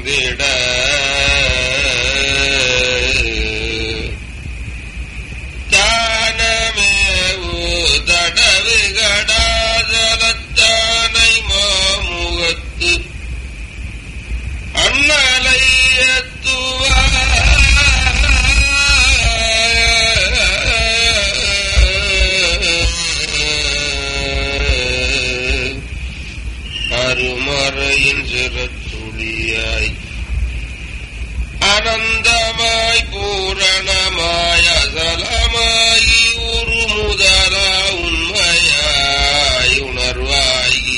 நிறைந்திட தானமேவு தடவு கடாதலத்தானை மாமுகத்து அருமறையின் சிறத்துளியாய் அனந்தமாய் பூரணமாய் அசலமாயி ஒரு முதலா உண்மையாய் உணர்வாயி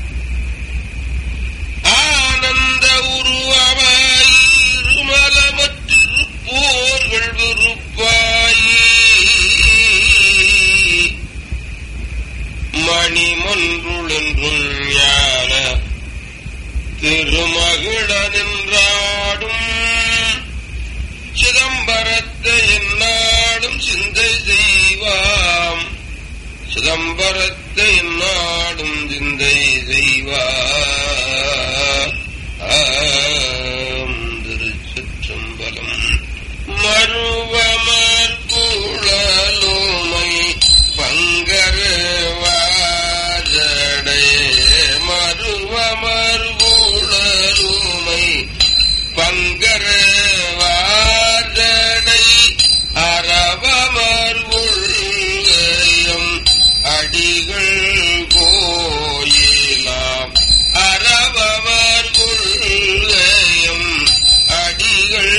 ஆனந்த உருவமாய் இருமலமற்றிருப்போர்கள் விருப்பாயி மணிமொன்றுளென்றும் ஞான திருமகிழ நின்றாடும் சிதம்பரத்தை என்னாடும் சிந்தை செய்வாம் சிதம்பரத்தை என்னாடும் சிந்தை செய்வாம் திருச்சிற்றம்பலம் மறுவமர் குழலுமை பங்கரவாஜடே மறுவமர் குழலுமை பங்கரவாஜடை அறவமர் உள்ளயம் அடிகள் கோயிலாம் அறவமர் உள்ளயம் அடிகள்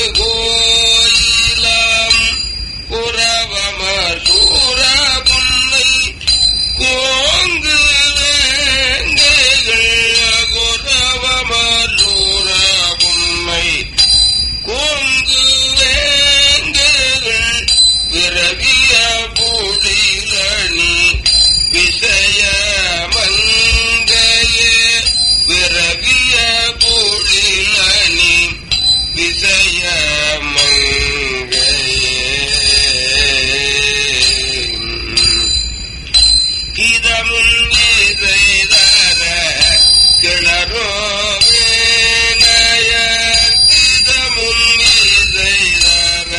கோயிலாம் உறவமர் சூரபுன்னை கோங்கு வேங்கைகள் குறவமர் சூரபுன்னை கோங்கு வேங்கைகள் விரவிய புடிலணி விஷய மங்கையே விரவிய புடிலணி விஷய மங்கையே இதமும் செய்தர கிணறோ வேணைய இதமும் செய்தர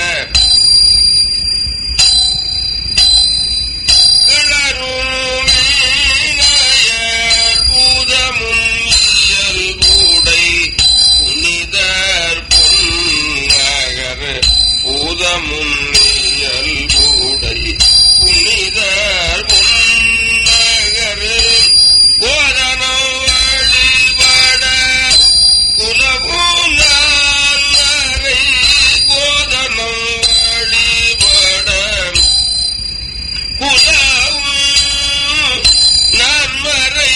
கிளரும் வேணைய பூதமும் இயல் கூடை புனிதர் பொன்னகர் பூதமும் இயல் கூடை புனிதர் பொன்னகர் கோதனம் வழிபட குலவும் நான்மறை கோதனம் வழிபட குலவும் நன்மறை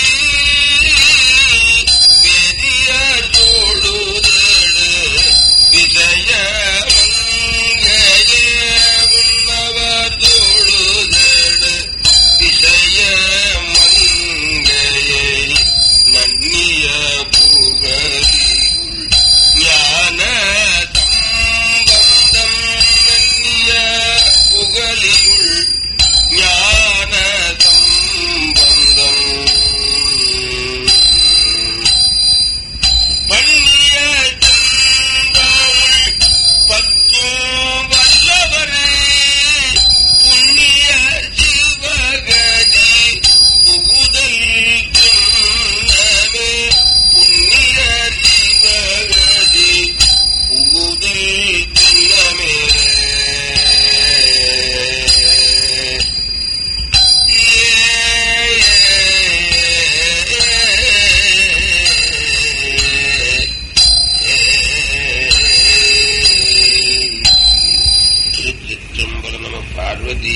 பெரியர் தொழுதடு விஜய மங்கையே முன்னவர் தொழுதடு விஜய மங்கையே நன்னிய புகழியுள் ஞான சம்பந்தம் நன்னிய புகழியுள் ஞான சம்பந்தம் பண்ணிய செந்தாள் பத்தும் வல்லவரே புண்ணிய சிவகதி புகுதல் திண்ணமே புண்ணிய சிவகதி புகுதல் திண்ணமே திருச்சிற்றம்பலம் நம பார்வதி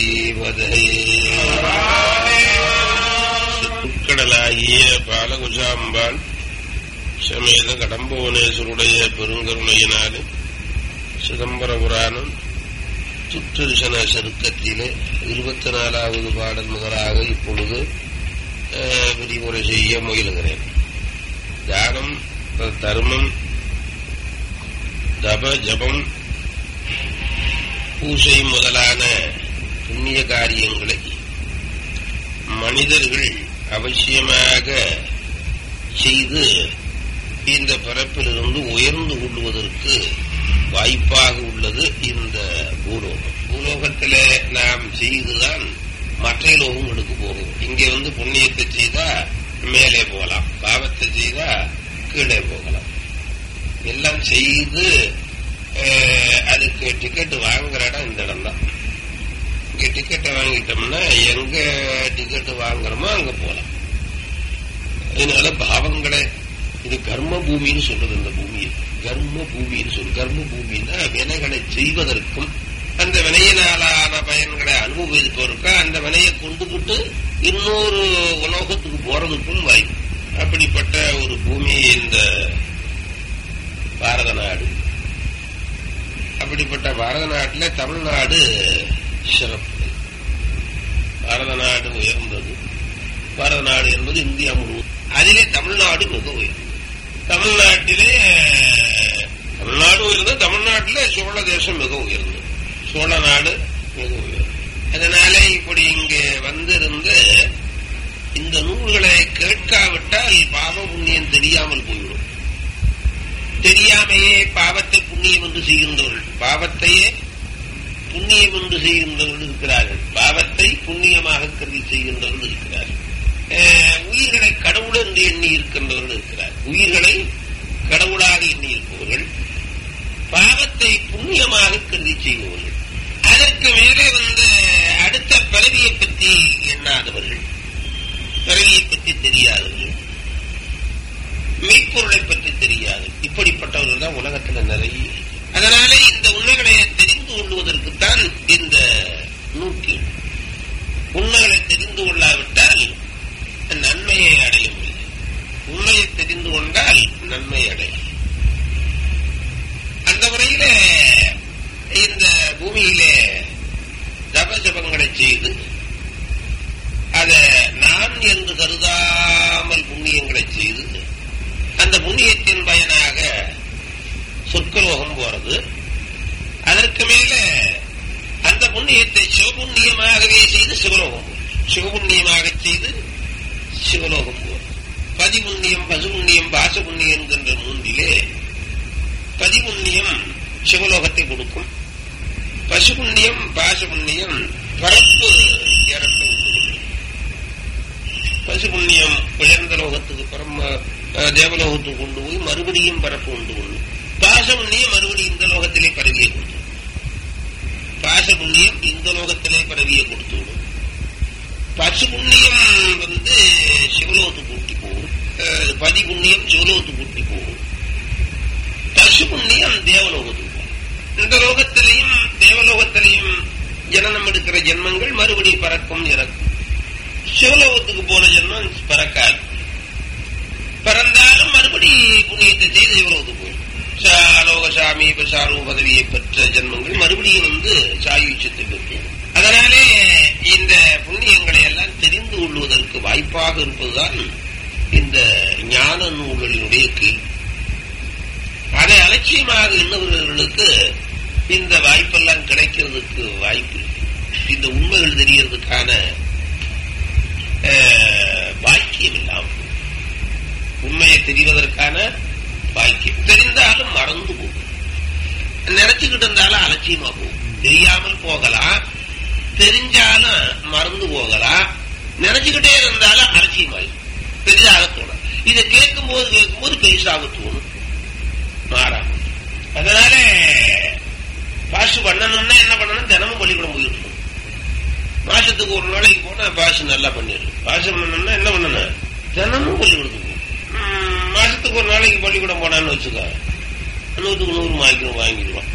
உட்கடலாகிய பாலகுஜாம்பாள் சமேத கடம்புவனேஸ்வருடைய பெருங்கருணையினாலே சிதம்பர புராணம் சுற்றுசன சருக்கத்திலே இருபத்தி நாலாவது பாடல் முதலாக இப்பொழுது அஹ், விரிவுரை செய்ய முயலுகிறேன் தானம் தர்மம் தப ஜபம் பூசை முதலான புண்ணிய காரியங்களை மனிதர்கள் அவசியமாக செய்து இந்த பிறப்பிலிருந்து உயர்ந்து கொள்வதற்கு வாய்ப்பாக உள்ளது இந்த பூலோகம் பூலோகத்திலே நாம் செய்துதான் மற்ற லோகங்களுக்கு போகும் இங்க வந்து புண்ணியத்தை செய்தா மேலே போகலாம் பாவத்தை செய்தா கீழே போகலாம் எல்லாம் செய்து அஹ், அதுக்கு டிக்கெட் வாங்குற இடம் இந்த இடம் தான் இங்க டிக்கெட்டை வாங்கிட்டோம்னா எங்க டிக்கெட் வாங்குறோமோ அங்க போலாம் அதனால பாவங்களை இது கர்ம பூமின்னு சொல்றது இந்த பூமியை கர்ம பூமின்னு சொல்லு கர்ம பூமின்னா வினைகளை செய்வதற்கும் அந்த வினையினாலான பயன்களை அனுபவிப்பதற்கும் அந்த வினையை கொண்டுகிட்டு இன்னொரு உலோகத்துக்கு போறதுக்கும் வாய்ப்பு அப்படிப்பட்ட ஒரு பூமி இந்த பாரத நாடு அப்படிப்பட்ட பாரத நாட்டில் தமிழ்நாடு சிறப்பு பாரத நாடு உயர்ந்தது பாரத நாடு என்பது இந்தியா முழுவதும் அதிலே தமிழ்நாடு மிக உயர்ந்தது தமிழ்நாட்டிலே தமிழ்நாடு உயர்ந்தது தமிழ்நாட்டிலே சோழ தேசம் மிக உயர்ந்தது சோழ நாடு மிக உயர்ந்தது அதனால இப்படி இங்கே வந்திருந்து இந்த நூல்களை கேட்காவிட்டால் பாவ புண்ணியம் தெரியாமல் போய்விடும் தெரியாமையே பாவத்தை புண்ணியம் என்று செய்கின்றவர்கள் பாவத்தையே புண்ணியம் என்று செய்கின்றவர்கள் இருக்கிறார்கள் பாவத்தை புண்ணியமாக கருதி செய்கின்றவர்கள் இருக்கிறார்கள் அஹ், உயிர்களை கடவுள் என்று எண்ணி இருக்கின்றவர்கள் இருக்கிறார்கள் உயிர்களை கடவுளாக எண்ணி இருப்பவர்கள் பாவத்தை புண்ணியமாக கருதி செய்பவர்கள் அதற்கு மேலே வந்து அடுத்த பிறவியை பற்றி எண்ணாதவர்கள் பிறவியை பற்றி தெரியாதவர்கள் மெய்ப்பொருளை பற்றி தெரியாது இப்படிப்பட்டவர்கள் தான் உலகத்துல நிறைய அதனால இந்த உண்மைகளை தெரிந்து கொள்வதற்குத்தான் இந்த நூற்கீழ் உண்மைகளை தெரிந்து கொள்ளாவிட்டால் நன்மையை அடைய முடியும் உண்மையை தெரிந்து கொண்டால் நன்மை அடையும் அந்த முறையில இந்த பூமியிலே தபஜபங்களை செய்து அத நான் என்று கருதாமல் புண்ணியங்களை செய்து அந்த புண்ணியத்தின் பயனாக சொர்க்கலோகம் போறது அதற்கு மேல அந்த புண்ணியத்தை சிவபுண்ணியமாகவே செய்து சிவலோகம் போறது. சிவபுண்ணியமாக செய்து சிவலோகம் போறது பதிபுண்ணியம் பசுபுண்ணியம் பாசபுண்ணியம் என்கின்ற மூன்றிலே பதிபுண்ணியம் சிவலோகத்தை கொடுக்கும் பசுபுண்ணியம் பாசபுண்ணியம் பரப்பு இறக்க உண்டு பசுபுண்ணியம் உயர்ந்த லோகத்துக்கு பரம அஹ், தேவலோகத்துக்கு கொண்டு போய் மறுபடியும் பரப்பு உண்டு கொண்டு பாசபுண்ணியம் மறுபடியும் இந்த லோகத்திலே பரவியை கொடுத்து பாசபுண்ணியம் இந்த லோகத்திலே பரவியை கொடுத்து விடும் பசுபுண்ணியம் வந்து சிவலோகத்துக்கு கூட்டி போகும் அஹ், பதிபுண்ணியம் சிவலோகத்துக்கு கூட்டி போகும் பசுபுண்ணியம் தேவலோகத்துக்கு போகும் இந்த லோகத்திலையும் தேவலோகத்திலையும் ஜனனம் எடுக்கிற ஜென்மங்கள் மறுபடியும் பறக்கும் இறக்கும் சிவலோகத்துக்கு போன ஜென்மம் பறக்காது பிறந்தாலும் மறுபடி புண்ணியத்தை செய்து சிவலோகத்துக்கு போகும் சாலோக சாமீப சாரு பதவியை பெற்ற ஜென்மங்கள் மறுபடியும் வந்து சாயுச்சத்தை பெறும் அதனாலே இந்த புண்ணியங்களை எல்லாம் தெரிந்து கொள்வதற்கு வாய்ப்பாக இருப்பதுதான் இந்த ஞான நூல்களினுடைய கீழ் அதை அலட்சியமாக எண்ணுபவர்களுக்கு இந்த வாய்ப்பெல்லாம் கிடைக்கிறதுக்கு வாய்ப்பு இல்லை. இந்த உண்மைகள் தெரியறதுக்கான அஹ், பாக்கியம் இல்லாமல் போகும். உண்மையை தெரிவதற்கான பாக்கியம் தெரிந்தாலும் மறந்து போகும் நினைச்சுக்கிட்டு இருந்தாலும் அலட்சியமா போகும் தெரியாமல் போகலாம் தெரிஞ்சாலும் மறந்து போகலாம் நினைச்சுக்கிட்டே இருந்தாலும் அலட்சியமாயிடும் பெரிதாக தோணும் இதை கேட்கும் போது கேட்கும் போது பெரிசாக தோணும் மாறாம அதனால பாசு பண்ணணும்னா என்ன பண்ணணும் தினமும் பள்ளிக்கூடம் போயிட்டு இருக்கணும். மாசத்துக்கு ஒரு நாளைக்கு போனா பாசு நல்லா பண்ணிடணும் பாசு பண்ணணும்னா என்ன பண்ணணும் தினமும் பள்ளிக்கூடத்துக்கு போகணும். ம், மாசத்துக்கு ஒரு நாளைக்கு பள்ளிக்கூடம் போனான்னு வச்சுக்க நூற்றுக்கு நூறு வாங்கிடும் வாங்கிடுவான்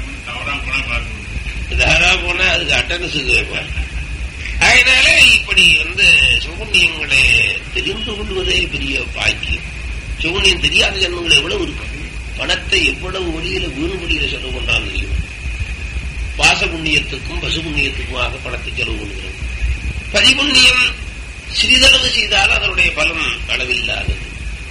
தாரா போனா அதுக்கு அட்டன்ஸுக்கு வைப்பான் அதனால இப்படி வந்து சுகுண்ணியங்களை தெரிந்து கொள்வதே பெரிய பாக்கியம் சுகுண்ணியம் தெரியாத ஜன்மங்கள் எவ்வளவு இருக்கு பணத்தை எவ்வளவு வழியில வீண் வழியில செலவு பண்றான்னு தெரியும் பாசபுண்ணியத்துக்கும் பசுபுண்ணியத்துக்குமாக பணத்தை செலவு பண்ணுகிறோம் பதிபுண்ணியம் சிறிதளவு செய்தால் அதனுடைய பலம் அளவில்லாதது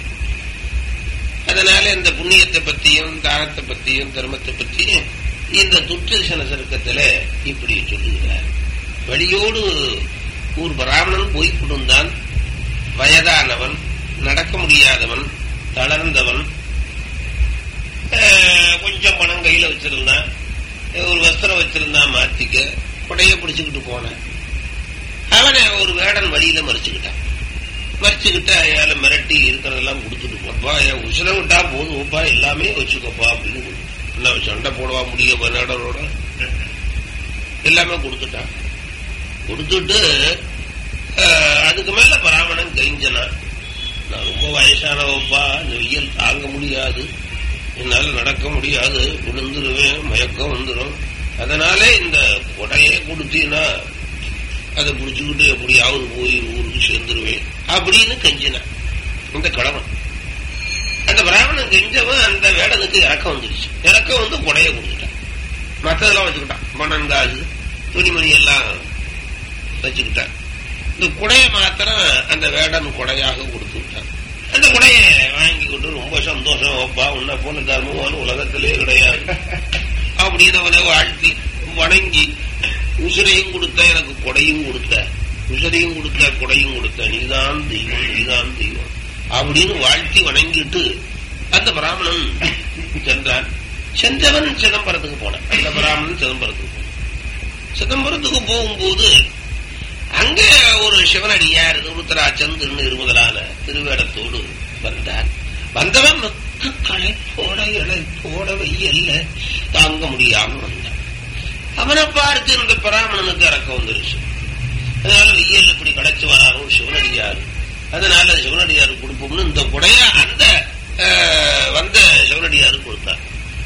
அதனால இந்த புண்ணியத்தை பத்தியும் தானத்தை பத்தியும் தர்மத்தை பத்தியும் இந்த துர்தர்சன சருக்கத்துல இப்படி சொல்லுகிறார் வழியோடு ஒரு பிராமணன் போய் கொடுந்தான் வயதானவன் நடக்க முடியாதவன் தளர்ந்தவன் அஹ், கொஞ்சம் பணம் கையில வச்சிருந்தான் ஒரு வஸ்திரம் வச்சிருந்தான் மாத்திக்க கொடைய பிடிச்சுக்கிட்டு போனேன் அவனை ஒரு வேடன் வழியில மறிச்சுக்கிட்டான் மறிச்சுக்கிட்டு அயால மிரட்டி இருக்கிறதெல்லாம் கொடுத்துட்டு போப்பா என் உசுர விட்டா போதும்ப்பா எல்லாமே வச்சுக்கோப்பா அப்படின்னு கொடுத்து- என்ன சண்டை போடவா முடிய வேடனோட எல்லாமே கொடுத்துட்டான் கொடுத்துட்டு அஹ், அதுக்கு மேல பராமணம் கெஞ்சனான் நான் ரொம்ப வயசானவப்பா இந்த வெயில் தாங்க முடியாது என்னால நடக்க முடியாது விழுந்துருவேன் மயக்கம் வந்துடும் அதனால இந்த கொடையை கொடுத்தீங்கன்னா அதை புடிச்சுக்கிட்டு எப்படியாவது போய் ஊருக்கு சேர்ந்துருவேன் அப்படின்னு கெஞ்சினான் இந்த கிழவன் அந்த பிராமணன் கெஞ்சவன் அந்த வேடனுக்கு இறக்கம் வந்துருச்சு இறக்கம் வந்து கொடையை கொடுத்துட்டான் மற்றதெல்லாம் வச்சுக்கிட்டான் பணம் காசு துணிமணி எல்லாம் வச்சுக்கிட்டான் இந்த குடைய மாத்திரம் அந்த வேடன் கொடையாக கொடுத்து விட்டான் அந்த குடைய வாங்கி கொண்டு ரொம்ப சந்தோஷம் அப்பா உன்னை போல தர்மமான உலகத்திலே கிடையாது அப்படின்னு அவனை வாழ்த்தி வணங்கி உசிரையும் கொடுத்த எனக்கு கொடையும் கொடுத்த உசிரையும் கொடுத்த கொடையும் கொடுத்த நீதான் தெய்வம் நீதான் தெய்வம் அப்படின்னு வாழ்த்தி வணங்கிட்டு அந்த பிராமணன் சென்றான் சென்றவன் சிதம்பரத்துக்கு போனான் அந்த பிராமணன் சிதம்பரத்துக்கு போனான் சிதம்பரத்துக்கு போகும்போது அங்கே ஒரு சிவனடியார் உருத்தராச்சந்திரன் இருமுதலான திருவேடத்தோடு வந்தார் வந்தவன் மக்க களைப்போட இழைப்போட வெய்யல்ல தாங்க முடியாம வந்தான் அவனை பார்த்து இந்த பிராமணனுக்கு இறக்கம் வந்துருச்சு அதனால வெய்யல் இப்படி களைச்சு வராரோ சிவனடியார் அதனால சிவனடியார் கொடுப்போம்னு இந்த குடைய அந்த அஹ், வந்த சிவனடியாரு கொடுத்தார்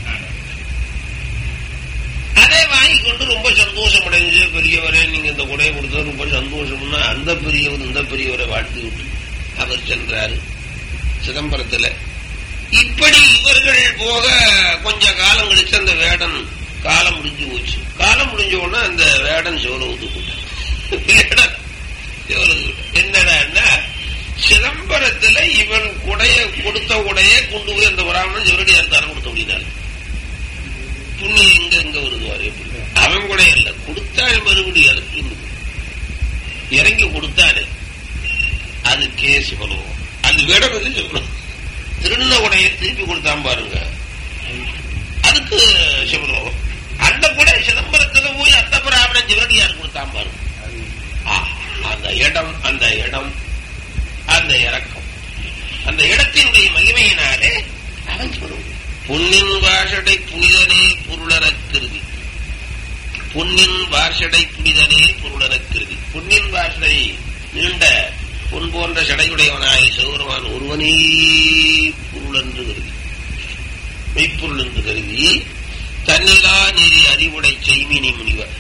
அதை வாங்கி கொண்டு ரொம்ப சந்தோஷம் அடைஞ்சு பெரியவரே நீங்க இந்த குடையை கொடுத்தது ரொம்ப சந்தோஷம்னா அந்த பெரியவர் இந்த பெரியவரை வாழ்த்தி விட்டு அவர் சென்றாரு சிதம்பரத்துல இப்படி இவர்கள் போக கொஞ்ச காலம் கழிச்சு அந்த வேடன் காலம் முடிஞ்சு போச்சு காலம் முடிஞ்ச உடனே அந்த வேடன் சிவலோகத்து கூட்டான் வேடன் சிவலோகத்து என்னடான்னா சிதம்பரத்துல இவன் குடைய கொடுத்த உடைய கொண்டு போய் அந்த பிராமணன் சிவரடியார் தரம் கொடுத்த அப்படின்னாரு புண்ணியம் எங்க எங்க வருது வாரு எப்படி அவன் கூட இல்ல கொடுத்தாள் மறுபடியும் அதுக்கு இன்னும் இறங்கி கொடுத்தாரு அது கே சிவலோகம் அது வேடம் வந்து சிவலோகம் திருந உடைய திருப்பி கொடுத்தான் பாருங்க அதுக்கு சிவலோகம் அந்த கூட சிதம்பரத்துல போய் அந்த பிராமணன் சிவரடியார் கொடுத்தான் பாருங்க ஆ, அந்த இடம் அந்த இடம் அந்த இறக்கம் அந்த இடத்தினுடைய மகிமையினாலே அவன் சொல்லுவான் பொன்னின் வாசடை புனிதனே பொருளரக் கருதி பொன்னின் வாசடை புனிதனே பொருளரக் கருதி பொன்னின் வாசடை நீண்ட பொன் போன்ற சடையுடையவனாய் சிவபெருமான் ஒருவனே பொருள் என்று கருதி மெய்ப்பொருள் என்று கருதி தன்னிலா நெறி அறிவுடை செய்மினி முனிவர்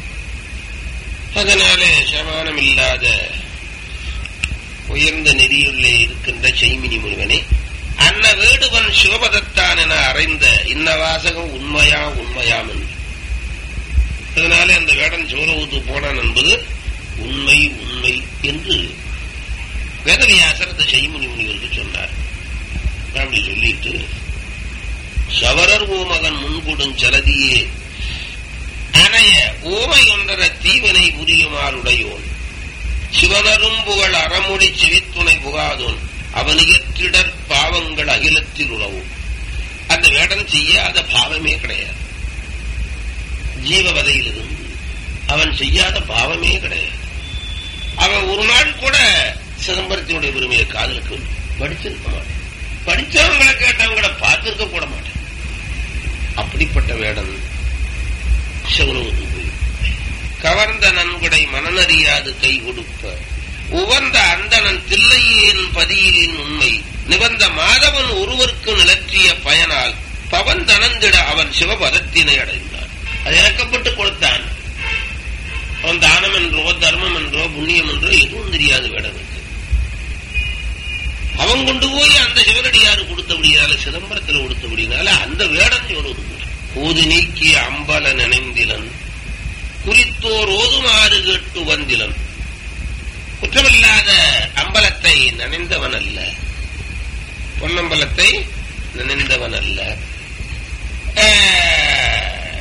அதனாலே சமானம் இல்லாத உயர்ந்த நெறியுள்ளே இருக்கின்ற செய்மினி முனிவனே அன்ன வேடுவன் சிவபதத்தான் என அறைந்த இன்ன வாசகம் உண்மையா உண்மையாம் என்று அதனாலே அந்த வேடன் சிவலோகத்து போனான் என்பது உண்மை உண்மை என்று வேதவியாசர் அந்த செய்முனி முனிவருக்கு சொன்னார் அப்படி சொல்லிட்டு சவரர் ஓமகன் முன்கொடும் சலதியே அணைய ஓமை ஒன்றர தீவனை உரியுமாறுடையோன் சிவனரும் புகழ் அறமொழி செவித்துணை புகாதோன் அவனியற்றிடர் பாவங்கள் அகிலத்தில் உழவும் அந்த வேடன் செய்யாத பாவமே கிடையாது ஜீவவதையிலிருந்து அவன் செய்யாத பாவமே கிடையாது அவன் ஒரு நாள் கூட சிதம்பரத்தினுடைய பெருமையை காதலுக்கு படிச்சிருக்க மாட்டான் படிச்சவங்களை கேட்டவங்களை பார்த்திருக்க கூட மாட்டான் அப்படிப்பட்ட வேடன் சிவனுக்கு போய் கவர்ந்த நன்கொடை மனநறியாது கை கொடுப்ப உவந்த அந்தணன் தில்லையின் பதியிலின் உண்மை நிபந்த மாதவன் ஒருவருக்கு நிலற்றிய பயனால் பவன் தனந்திட அவன் சிவபதத்தினை அடைந்தான் அது இறக்கப்பட்டு கொடுத்தான் அவன் தானம் என்றோ தர்மம் என்றோ புண்ணியம் என்றோ எதுவும் தெரியாது வேடனுக்கு அவன் கொண்டு போய் அந்த சிவனடியாரு கொடுத்தபடியால சிதம்பரத்தில் கொடுத்தபடினால அந்த வேடம் சொல்வது போது நீக்கிய அம்பல நினைந்திலன் குறித்தோர் ஓதுமாறு கேட்டு வந்திலன் குற்றமில்லாத அம்பலத்தை நினைந்தவன் அல்ல பொன்னம்பலத்தை நினைந்தவன் அல்ல ஆஹ்,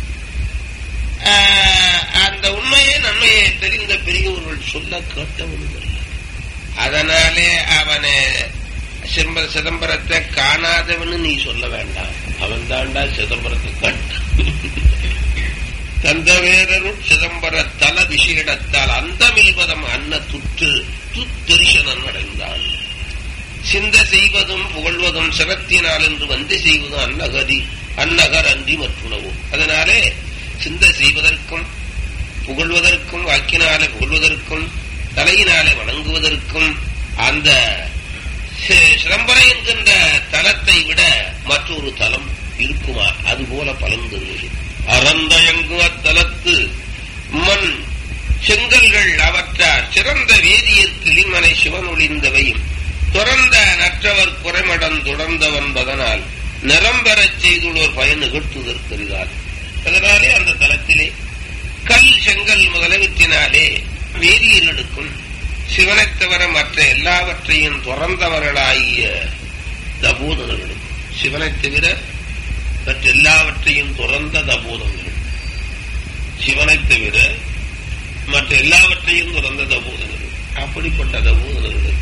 ஆஹ், அந்த உண்மையை நன்மையை தெரிந்த பெரியவர்கள் சொல்ல கேட்டவனும் அல்ல அதனாலே அவனை சிதம்பர சிதம்பரத்தை காணாதவன்னு நீ சொல்ல வேண்டாம் அவன் தாண்டா சிதம்பரத்தை கண்டான் தந்தவேரரும் சிதம்பர தல விஷயத்தால் அந்தமில்வதம் அன்ன துற்று துத்தரிசனம் அடைந்தான் சிந்த செய்வதும் புகழ்வதும் சிரத்தினால் என்று வந்து செய்வதும் அன்னகதி அன்னகர் அன்றி மற்றுணவும் அதனாலே சிந்த செய்வதற்கும் புகழ்வதற்கும் வாக்கினாலே புகழ்வதற்கும் தலையினாலே வணங்குவதற்கும் அந்த சிதம்பரம் என்கின்ற தலத்தை விட மற்றொரு தலம் இருக்குமா அதுபோல பலன் தருவது அறந்தயங்கு அத்தலத்து மண் செங்கல்கள் அவற்றார் சிறந்த வேதியர் கிளிமனை சிவன் ஒளிந்தவையும் துறந்த நற்றவர் குறைமடன் தொடர்ந்தவன் பதனால் நிரம்பெறச் செய்துள்ளோர் பயன் நிகழ்த்துதற்கரிதார் அதனாலே அந்த தலத்திலே கல் செங்கல் முதலவற்றினாலே வேதியர்களுக்கும் சிவனைத் தவிர மற்ற எல்லாவற்றையும் துறந்தவர்களாகிய தபூதனர்களுக்கும் சிவனைத் தவிர மற்ற எல்லாவற்றையும் துறந்த தபூதங்கள் சிவனைத் தவிர மற்ற எல்லாவற்றையும் துறந்த தபூதனர்கள் அப்படிப்பட்ட தபூதனர்களுக்கு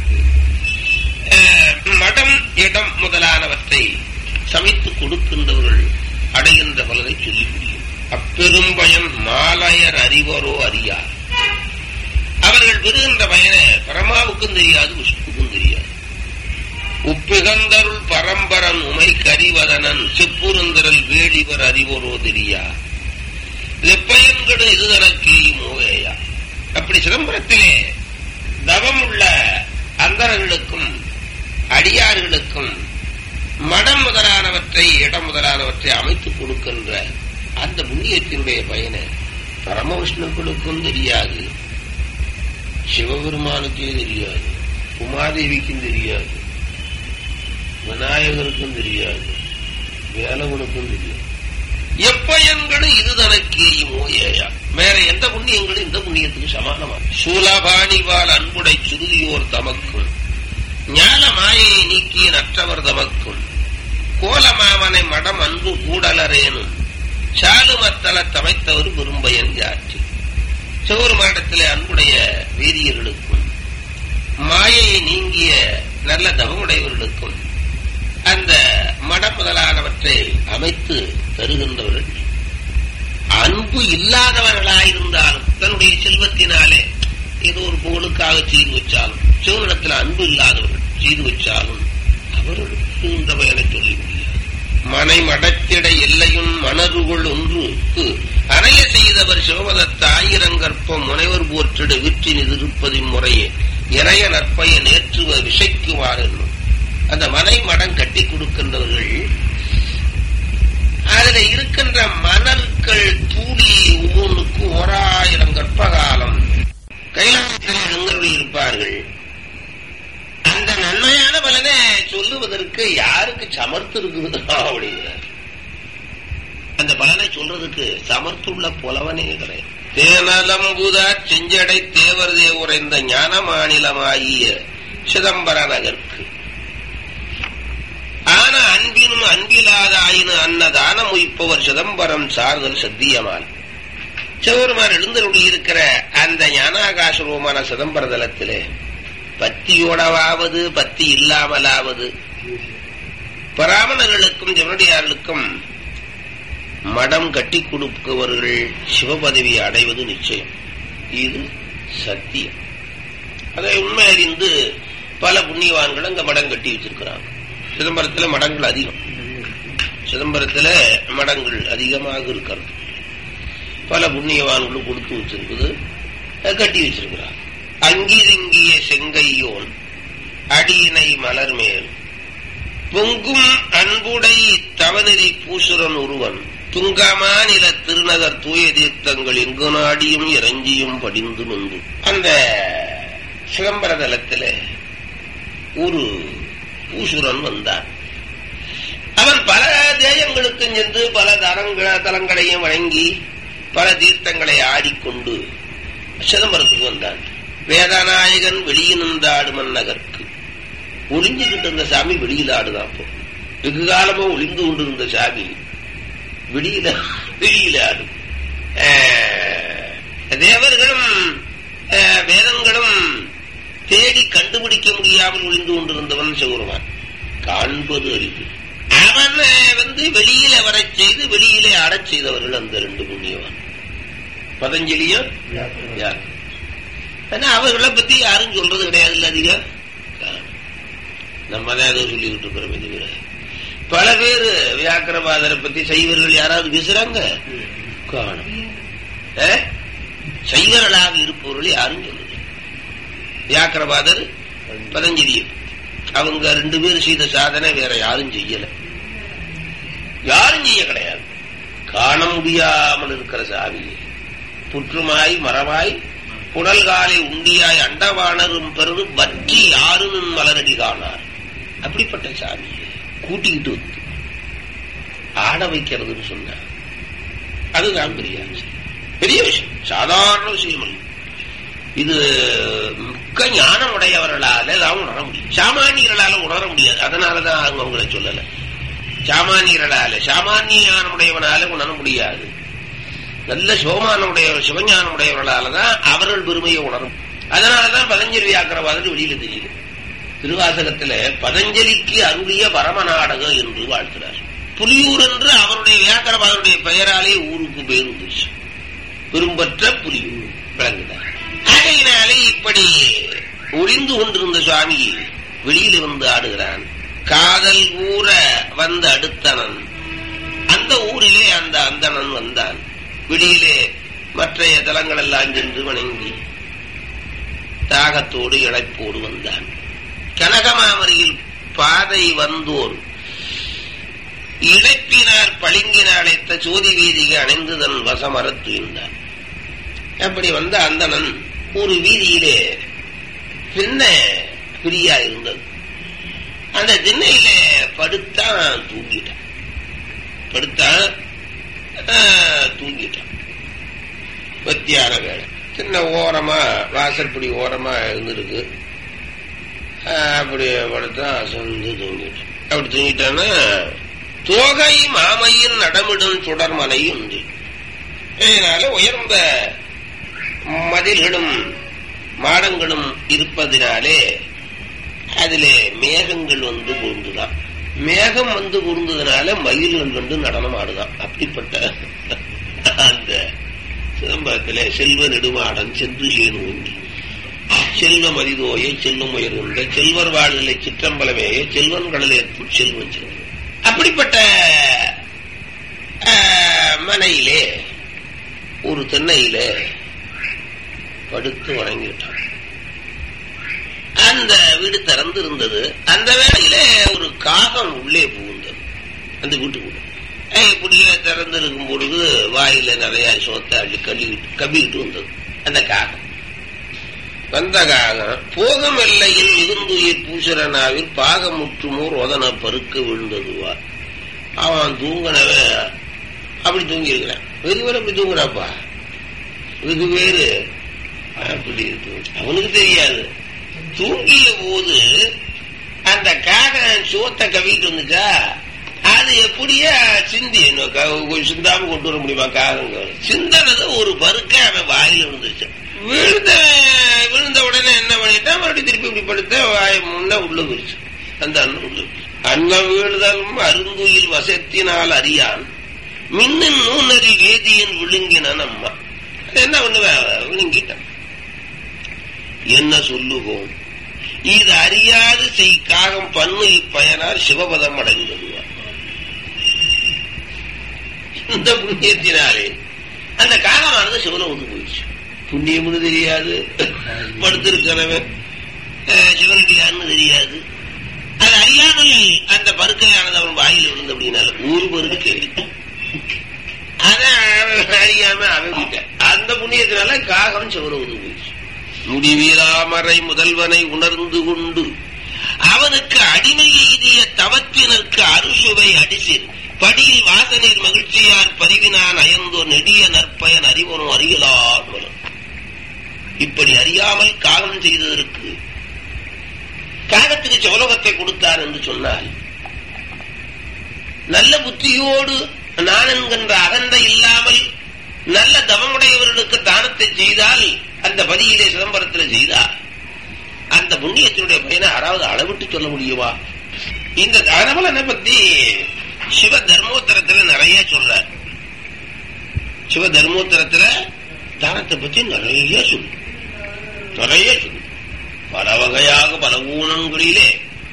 மடம் இடம் முதலானவற்றை சமைத்து கொடுக்கின்றவர்கள் அடைகின்ற பலனை சொல்லி முடியும் அப்பெரும் பயன் மாலையர் அறிவரோ அறியார் அவர்கள் பெறுகின்ற பயனை பரமாவுக்கும் தெரியாது விஷ்ணுவுக்கும் தெரியாது உப்பிகந்தருள் பரம்பரன் உமை கரிவதனன் செப்புருந்தரல் வேளிவர் அறிவரோ தெரியா எப்பயன்கடு இது தனக்கு மோவேயா அப்படி சிதம்பரத்திலே தவம் உள்ள அந்தரர்களுக்கும் அடியார்களுக்கும் மடம் முதலானவற்றை இடம் முதலானவற்றை அமைத்துக் கொடுக்கின்ற அந்த புண்ணியத்தினுடைய பயனை பரமவிஷ்ணுக்களுக்கும் தெரியாது சிவபெருமானுக்கே தெரியாது உமாதேவிக்கும் தெரியாது விநாயகருக்கும் தெரியாது வேலவனுக்கும் தெரியாது எப்பயன்களும் இது தனக்கே மோயேயா வேற எந்த புண்ணியங்களும் இந்த புண்ணியத்துக்கு சமானமா சூலபாணிவால் அன்புடை சுருதியோர் தமக்கும் ஞான மாயை நீக்கிய நற்றவர் தமக்கும் கோலமாமனை மடம் அன்பு கூடலரேனும் சாலுமத்தல தமைத்தவர் விரும்பயன் யாற்றி சிவரு மாடத்திலே அன்புடைய வீரியர்களுக்கும் மாயையை நீங்கிய நல்ல தவமுடையவர்களுக்கும் அந்த மடம் முதலானவற்றை அமைத்து தருகின்றவர்கள் அன்பு இல்லாதவர்களாயிருந்தாலும் தன்னுடைய செல்வத்தினாலே ஏதோ ஒரு புகழுக்காக செய்து வச்சாலும் சிவனிடத்தில் அன்பு இல்லாதவர்கள் செய்து வச்சாலும் அவர்களுக்கு இந்த பயனை சொல்லி முடியாது மனை மடத்திட எல்லையும் மணருகள் ஒன்றுக்கு அணைய செய்தவர் சிவமதத்த ஆயிரங்கற்பம் முனைவர் போற்றிட விற்றின் எதிர்ப்பதின் முறையே இறைய நற்பய நேற்றுவ விஷைக்குவார் என்னும் அந்த மனை மடம் கட்டி கொடுக்கின்றவர்கள் அதுல இருக்கின்ற மணல்கள் தூளி ஒவ்வொன்றுக்கு ஓராயிரம் கற்பகாலம் கைலாசத்தில் இருந்தவர்கள் இருப்பார்கள் அந்த நன்மையான பலனை சொல்லுவதற்கு யாருக்கு சமர்த்து இருக்குது அப்படிங்கிறார் அந்த பலனை சொல்றதுக்கு சமர்த்துள்ள புலவனே கிடையாது தேனலம்புதா செஞ்சடை தேவர் தேவுரைந்த ஞான மாநிலமாகிய சிதம்பர நகர்க்கு ஆன அன்பினும் அன்பிலாத ஆயின அன்னதான முய்ப்பவர் சிதம்பரம் சார்தல் சத்தியமான் சிவருமார் எழுந்தருளி இருக்கிற அந்த ஞானாகாசரூபமான சிதம்பர தலத்திலே பத்தியோடவாவது பத்தி இல்லாமலாவது பிராமணர்களுக்கும் ஜனடியார்களுக்கும் மடம் கட்டி கொடுப்பவர்கள் சிவபதவி அடைவது நிச்சயம் இது சத்தியம் அதை உண்மை அறிந்து பல புண்ணியவான்கள் அங்க மடம் கட்டி வச்சிருக்கிறாங்க சிதம்பரத்துல மடங்கள் அதிகம் சிதம்பரத்துல மடங்கள் அதிகமாக இருக்கிறது பல புண்ணியவான்களும் கொடுத்து வச்சிருக்குது கட்டி வச்சிருக்கிறார் அங்கிருங்கிய செங்கையோன் அடியினை மலர் மேல் பொங்கும் அன்புடை தவநெறி பூசுரன் ஒருவன் துங்கமா நில திருநகர் தூய தீர்த்தங்கள் எங்கு நாடியும் இறஞ்சியும் படிந்து நொந்து அந்த சிதம்பர தலத்தில் ஒரு பூசுரன் வந்தான் அவன் பல தேயங்களுக்கும் சென்று பல தரங்கள தலங்களையும் வழங்கி பல தீர்த்தங்களை ஆடிக்கொண்டு சிதம்பரத்துக்கு வந்தான் வேதநாயகன் வெளியினிருந்தாடு மன்னகருக்கு ஒளிஞ்சுக்கிட்டு இருந்த சாமி வெளியில் ஆடுதான் அப்போ வெகு காலமா ஒளிந்து கொண்டிருந்த சாமி வெளியில வெளியில ஆடும் தேவர்களும் வேதங்களும் தேடி கண்டுபிடிக்க முடியாமல் ஒளிந்து கொண்டிருந்தவன் சிவருமான் காண்பது அறிவு அவனை வந்து வெளியில வரச் செய்து வெளியிலே அடச் செய்தவர்கள் அந்த ரெண்டு புண்ணியவான் பதஞ்சலியும் யார் ஆனா அவர்களை பத்தி யாரும் சொல்றது கிடையாது இல்ல அதிகம் நம்ம தான் ஏதோ சொல்லிக்கிட்டு இருக்கிறோம் தவிர பல பேர் வியாக்கரவாதரை பத்தி சைவர்கள் யாராவது பேசுறாங்க காணும் ஏ? சைவர்களாக இருப்பவர்கள் யாரும் சொல்லுது வியாக்கரவாதர் பதஞ்சலி அவங்க ரெண்டு பேரும் செய்த சாதனை வேற யாரும் செய்யல யாரும் செய்ய கிடையாது காண முடியாமல் இருக்கிற சாமி புற்றுமாய் மரமாய் புனல்காலை உண்டியாய் அண்டவாணரும் பெருது வற்றி யாரும் மலரடி காணார் அப்படிப்பட்ட சாமி கூட்டிக்கிட்டு வந்து ஆட வைக்கிறதுன்னு சொன்ன அதுதான் பெரிய விஷயம். பெரிய விஷயம் சாதாரண விஷயம் அல்ல இது மிக்க ஞானம் உடையவர்களால தான் உணர முடியும் சாமானியர்களால உணர முடியாது அதனாலதான் அவங்க அவங்களை சொல்லல சாமானியர்களால சாமானிய ஞானம் உடையவனால உணர முடியாது நல்ல சிவமானம் உடைய சிவஞானம் உடையவர்களால தான் அவர்கள் பெருமையை உணரும் அதனாலதான் பதஞ்சலி வியாக்கிரவாதம் வெளியில தெரியுது திருவாசகத்துல பதஞ்சலிக்கு அருளிய பரம நாடகம் என்று வாழ்த்துறார் புலியூர் என்று அவருடைய வியாக்கரவாதனுடைய பெயராலே ஊருக்கு பேர் வந்துருச்சு பெரும்பற்ற புலியூர் விளங்குகிறார் ஆகையினாலே இப்படி ஒளிந்து கொண்டிருந்த சுவாமி வெளியில வந்து ஆடுகிறான் காதல் ஊற வந்த அடுத்தனன் அந்த ஊரிலே அந்த அந்தணன் வந்தான் வெளியிலே மற்றைய தலங்கள் எல்லாம் சென்று வணங்கி தாகத்தோடு இழைப்போடு வந்தான் கனகமாமரியில் பாதை வந்தோர் இழைப்பினால் பளிங்கினால் அழைத்த சோதி வீதிக்கு அணைந்து தன் வசமரத் துய்ந்தான் அப்படி வந்த அந்தணன் ஒரு வீதியிலே திண்ண பிரியா இருந்தது அந்த திண்ணையில படுத்தான் தூங்கிட்டான் படுத்தான் ஆஹ், தூங்கிட்டான் மத்தியான வேலை சின்ன ஓரமா வாசற்படி ஓரமா இருந்திருக்கு ஆஹ், அப்படி படுத்தா அசந்து தூங்கிட்டான் அப்படி தூங்கிட்டான்னா தோகை மாமையின் நடமிடும் சுடர்மனை உண்டு இதனால உயர்ந்த மதில்களும் மாடங்களும் இருப்பதினாலே அதிலே மேகங்கள் வந்து கூர்ந்துதான் மேகம் வந்து கூர்ந்ததுனால மயில்கள் வந்து நடனம் ஆடுதான் அப்படிப்பட்ட அந்த சிதம்பரத்திலே செல்வ நெடுமாடன் சென்று சேனூங்கி செல்வ மதிதோயை செல்வம் உயர்ந்த செல்வர் வாழ்நிலை சிற்றம்பலமேய செல்வன் கடலேற்கும் செல்வன் செல்வன் அப்படிப்பட்ட ஆஹ், மனையிலே ஒரு தென்னையிலே படுத்து வணங்கிட்டான் அந்த வீடு திறந்து இருந்தது அந்த வேளையில ஒரு காகம் உள்ளே புகுந்தது அந்த வீட்டுக்குள்ள ஏய், இப்படியே திறந்து இருக்கும் பொழுது வாயில நிறைய சோத்தை அள்ளி கழுவிட்டு கவ்விக்கிட்டு வந்தது அந்த காகம் வந்த காகம் போகும் எல்லையில் மிகுந்துயிர் பூசரனாவில் பாகமுற்றுமோர் ஒதன பருக்க விழுந்ததுவா அவன் தூங்கினவன் அப்படி தூங்கி இருக்கிறான் வெகு பேர் அப்படி தூங்குறாப்பா வெகு பேரு அப்படி இருக்கு. அவனுக்கு தெரியாது தூங்கிய போது அந்த காகம் சோத்தை கவிட்டு வந்துச்சா அது எப்படியா சிந்தி இன்னும் க- கொஞ்சம் சிந்தாம கொண்டு வர முடியுமா காகங்க சிந்தனது ஒரு பருக்க அவன் வாயில விழுந்துச்சு விழுந்த விழுந்த உடனே என்ன பண்ணிட்டான் மறுபடியும் திருப்பி இப்படி படுத்த வாய முன்ன உள்ள போயிடுச்சு அந்த அண்ணன் உள்ள போயிடுச்சு. அன்னம் வீழ்தலும் அருந்துயில் வசத்தினால் அறியான் மின்னின் நூனறி வேதியன் விழுங்கினான் அம்மா என்ன பண்ணுவேன் விழுங்கிட்டான் என்ன சொல்லுவோம் இது அறியாது செய் காகம் பண்ணு இப்பயனார் சிவபதம் அடைந்ததுவார் இந்த புண்ணியத்தினாலே அந்த காகமானது சிவனை ஒன்று போயிடுச்சு புண்ணியம்னு தெரியாது படுத்திருக்கிறவன் அஹ், சிவனுக்கு யாருன்னு தெரியாது அது அறியாமல் அந்த பருக்கையானது அவன் வாயில் விழுந்து அப்படின்னால ஒரு பருக்கு அதான் அவன் அறியாம அவன் விட்டான். அந்த புண்ணியத்தினால காகம் சிவனை ஒன்று போயிடுச்சு முடிவீராமறை முதல்வனை உணர்ந்து கொண்டு அவனுக்கு அடிமை எய்திய தவத்தினருக்கு அறுசுவை அடிசில் படியில் வாசனில் மகிழ்ச்சியார் பதிவினான் அயர்ந்தோர் நெடிய நற்பயன் அறிவனும் அறியலார் மலர். இப்படி அறியாமல் காலம் செய்ததற்கு காகத்துக்கு சோலகத்தை கொடுத்தார் என்று சொன்னால் நல்ல புத்தியோடு நான் என்கின்ற அகந்தை இல்லாமல் நல்ல தவமுடையவர்களுக்கு தானத்தை செய்தால் அந்த பதியிலே சிதம்பரத்தில் செய்தார் அந்த புண்ணியத்தினுடைய பயனை யாராவது அளவிட்டு சொல்ல முடியுமா இந்த தானபலனை பத்தி சிவ தர்மோத்தரத்துல நிறைய சொல்றார் சிவ தர்மோத்தரத்துல தானத்தை பத்தி நிறைய சொல்லு நிறைய சொல்லு பல வகையாக பல ஊனங்களிலே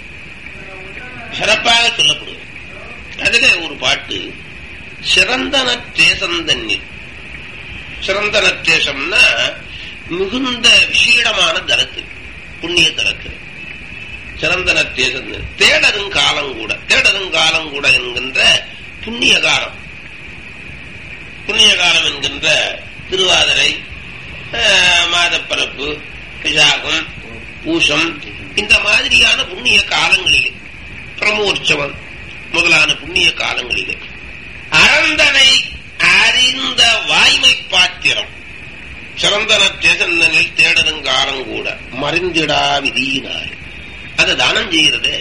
சிறப்பாக சொல்லப்படுவது அதுல ஒரு பாட்டு சிறந்தன தேசந்தன்னில் சிறந்தன தேசம்னா மிகுந்த விஷீடமான தலத்தில் புண்ணிய தலத்தில் சிறந்தன தேசம் தேடரும் காலம் கூட தேடரும் காலம் கூட என்கின்ற புண்ணிய காலம் புண்ணிய காலம் என்கின்ற திருவாதிரை ஆஹ், மாதப்பிறப்பு விசாகம் பூசம் இந்த மாதிரியான புண்ணிய காலங்களிலே பிரமோற்சவம் முதலான புண்ணிய காலங்களிலே அறந்தனை அறிந்த வாய்மை பாத்திரம் சிறந்தன தேசந்தனில் தேடருங்காலம் கூட மறைந்திடா விதியினார் அதை தானம் செய்யறது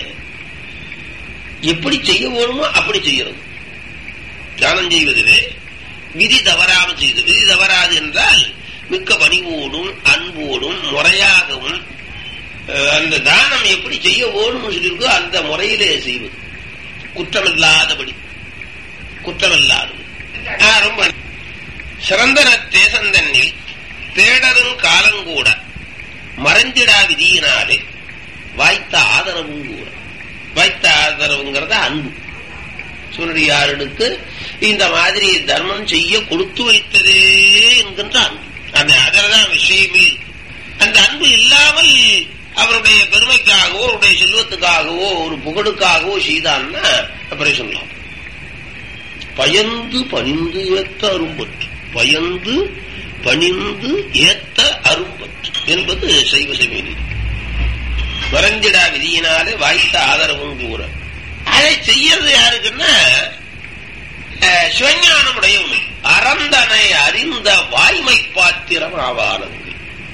எப்படி செய்ய வேணுமோ அப்படி செய்யறது தானம் செய்வதிலே விதி தவறாமல் செய்து விதி தவறாது என்றால் மிக்க பணிவோடும் அன்போடும் முறையாகவும் அஹ், அந்த தானம் எப்படி செய்ய வேணும்னு சொல்லியிருக்கோ அந்த முறையிலே செய்வது குற்றமில்லாதபடி குற்றமில்லாதது ஆ, ரொம்ப சிறந்தன தேசந்தன்னில் தேடரும் காலங்கூட மறைந்திடா விதியினாலே வாய்த்த ஆதரவும் கூட வாய்த்த ஆதரவுங்கிறத அன்பு சூரியடியாருக்கு இந்த மாதிரி தர்மம் செய்ய கொடுத்து வைத்ததே என்கின்ற அன்பு அந்த அதில்தான் விஷயமே இருக்கு. அந்த அன்பு இல்லாமல் அவருடைய பெருமைக்காகவோ அவருடைய செல்வத்துக்காகவோ ஒரு புகழுக்காகவோ செய்தான்னா அப்புறம் சொல்லலாம் பயந்து பணிந்து ஏத்த அரும்பற்று பயந்து பணிந்து ஏத்த அரும்பற்று என்பது சைவ சமீதி மறைந்திடா விதியினாலே வாய்த்த ஆதரவும் கூற அதை செய்யறது யாருக்குன்னா அஹ், சிவஞானம் உடையவன் அறந்தனை அறிந்த வாய்மை பாத்திரம் ஆவானங்கள்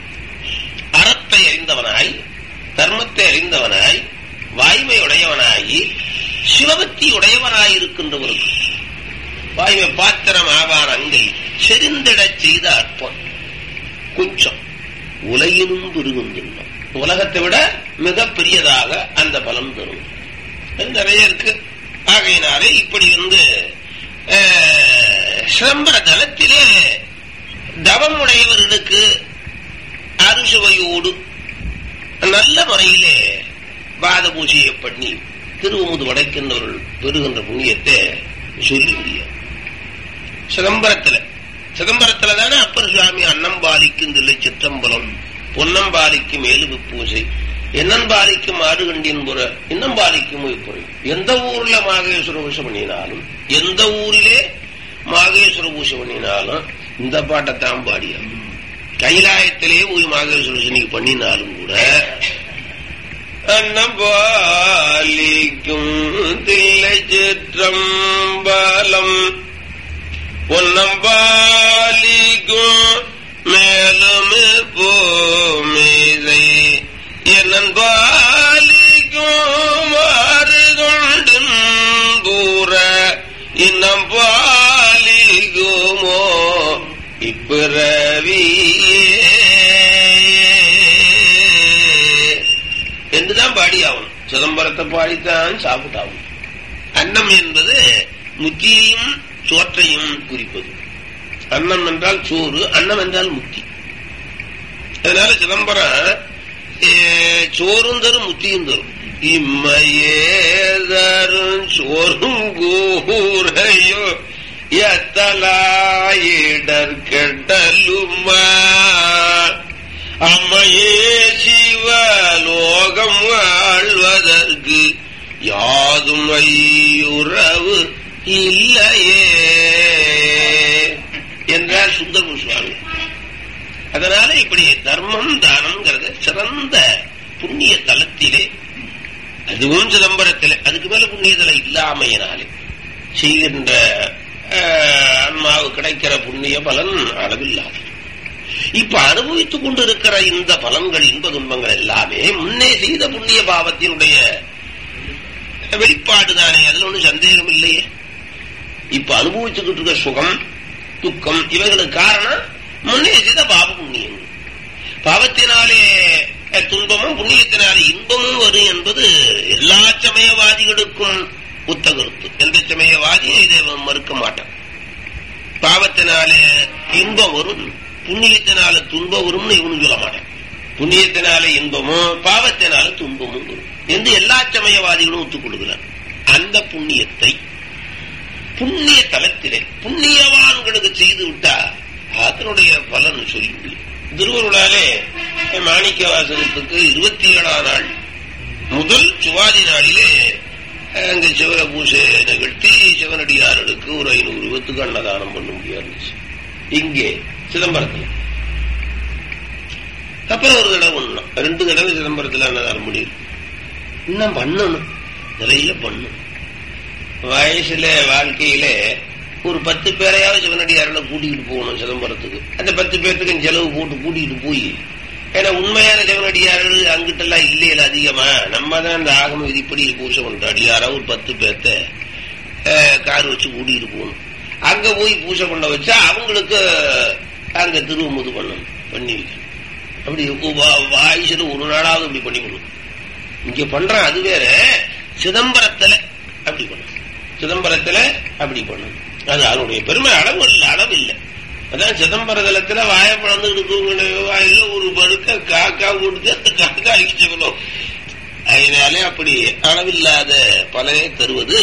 அறத்தை அறிந்தவனாய் தர்மத்தை அறிந்தவனாய் வாய்மை உடையவனாகி சிவபக்தி உடையவனாய் இருக்கின்றவருக்கு வாய்மை பாத்திரம் ஆவான் அங்கை செறிந்திடச் செய்த அற்பம் கொஞ்சம் உலகினும் பெருகுந்தின்னம் உலகத்தை விட மிக பெரியதாக அந்த பலம் தரும் இது நிறைய இருக்கு ஆகையினாலே இப்படி வந்து அஹ், சிதம்பர தலத்திலே தவம் உடையவர்களுக்கு அறுசுவையோடு நல்ல முறையிலே பாத பூஜையை பண்ணி திருவமுது வடைக்கின்றவர்கள் பெறுகின்ற புண்ணியத்தை சொல்லி முடியாது சிதம்பரத்துல சிதம்பரத்துல தானே அப்பர் சுவாமி அன்னம்பாலிக்கும் தில்லை சிற்றம்பலம் பொன்னம்பாலிக்கும் மேலுவு பூஜை என்னம்பாலிக்கும் ஆடுகண்டின் புற இன்னம்பாலிக்கும் உயிர்ப்புறை எந்த ஊர்ல மாகேஸ்வர பூஜை பண்ணினாலும் எந்த ஊரிலே மாகேஸ்வர பூஜை பண்ணினாலும் இந்த பாட்டைத்தான் பாடியாகும் கைலாயத்திலே போய் மாகேஸ்வர பூஜை நீங்க பண்ணினாலும் கூட அன்னம்பாலிக்கும் தில்லை சிற்றம்பலம் பொன்னம்பாலிக்கும் மேலும் பூமிதை என்னன் பாலிக்கும் மாறுகொண்டின் தூர இன்னம் பாலிக்குமோ இப்பிறவியே என்றுதான் பாடி ஆகணும் சிதம்பரத்தை பாடித்தான் சாப்பிட்டாகும் அன்னம் என்பது முத்தியையும் சோற்றையும் குறிப்பது அன்னம் என்றால் சோறு அன்னம் என்றால் முத்தி அதனால சிதம்பரம் ஏ, சோறும் தரும் முத்தியும் தரும் இம்மையே தரும் சோறும் கூரையோ எத்தலாயிடர் கெட்டலுமா அம்மையே சிவலோகம் வாழ்வதற்கு யாதும் ஐயுறவு இல்லையே என்றார் சுந்தர சுவாமி அதனால இப்படி தர்மம் தானம்ங்கிறது சிறந்த புண்ணிய தலத்திலே அதுவும் சிதம்பரத்திலே அதுக்கு மேல புண்ணிய தலம் இல்லாமையினாலே செய்கின்ற அஹ், ஆன்மாவு கிடைக்கிற புண்ணிய பலன் அளவில்லாது இப்ப அனுபவித்துக் கொண்டிருக்கிற இந்த பலன்கள் இன்ப துன்பங்கள் எல்லாமே முன்னே செய்த புண்ணிய பாவத்தினுடைய வெளிப்பாடு தானே அதுல ஒன்றும் சந்தேகம் இல்லையே இப்ப அனுபவிச்சுக்கிட்டு இருக்க சுகம் துக்கம் இவைகளுக்கு காரணம் முன்னே செய்த பாவ புண்ணியம் பாவத்தினாலே அஹ், துன்பமும் புண்ணியத்தினால இன்பமும் வரும் என்பது எல்லா சமயவாதிகளுக்கும் ஒத்த கருத்து எந்த சமயவாதியும் இதை மறுக்க மாட்டான் பாவத்தினால இன்பம் வரும் புண்ணியத்தினால துன்பம் வரும்னு இவனு சொல்ல மாட்டான் புண்ணியத்தினால இன்பமும் பாவத்தினால துன்பமும் வரும் என்று எல்லா சமயவாதிகளும் ஒத்துக்கொள்கிறார் அந்த புண்ணியத்தை புண்ணிய தலத்திலே புண்ணியவான்களுக்கு செய்து விட்டா அதனுடைய பலன் சொல்லி முடியும் திருவருளாலே மாணிக்க வாசகத்துக்கு இருபத்தி ஏழாம் நாள் முதல் சுவாதி நாளிலே அங்க சிவர பூசை நிகழ்த்தி சிவனடியார்களுக்கு ஒரு ஐநூறு ரூபத்துக்கு அன்னதானம் பண்ண முடியாது இங்கே சிதம்பரத்தில் அப்புறம் ஒரு தடவை பண்ணணும் ரெண்டு தடவை சிதம்பரத்தில் அன்னதானம் பண்ணியிருக்கு இன்னும் பண்ணணும் நிறைய பண்ணணும் வயசுல வாழ்க்கையில ஒரு பத்து பேரையாவது சிவனடியாரில் கூட்டிகிட்டு போகணும் சிதம்பரத்துக்கு அந்த பத்து பேர்த்துக்கு செலவு போட்டு கூட்டிகிட்டு போய் ஏன்னா உண்மையான சிவனடியார்கள் அங்கிட்டெல்லாம் இல்லையில அதிகமா நம்ம தான் இந்த ஆகம விதிப்படி பூசை பண்ற அடியாரா ஒரு பத்து பேர்த்த அஹ், கார் வச்சு கூட்டிகிட்டு போகணும் அங்க போய் பூஜை பண்ண வச்சா அவங்களுக்கு அங்க திருவமுது பண்ணணும் பண்ணி வைக்கணும் அப்படி வா- வாய்ஸ்ல ஒரு நாளாவது அப்படி பண்ணி கொடுக்கணும் இங்க பண்றான் அது வேற சிதம்பரத்துல அப்படி பண்ணும் சிதம்பரத்துல அப்படி பண்ணும் அது அதனுடைய பெருமை அளவு இல்லை அளவு இல்லை அதான் சிதம்பர தலத்துல வாய பிளந்துட்டு தூங்கின வாயில ஒரு படுக்க காக்கா கொடுத்து அந்த காக்கா அழிச்சவனும் அதனாலே அப்படி அளவில்லாத பலனை தருவது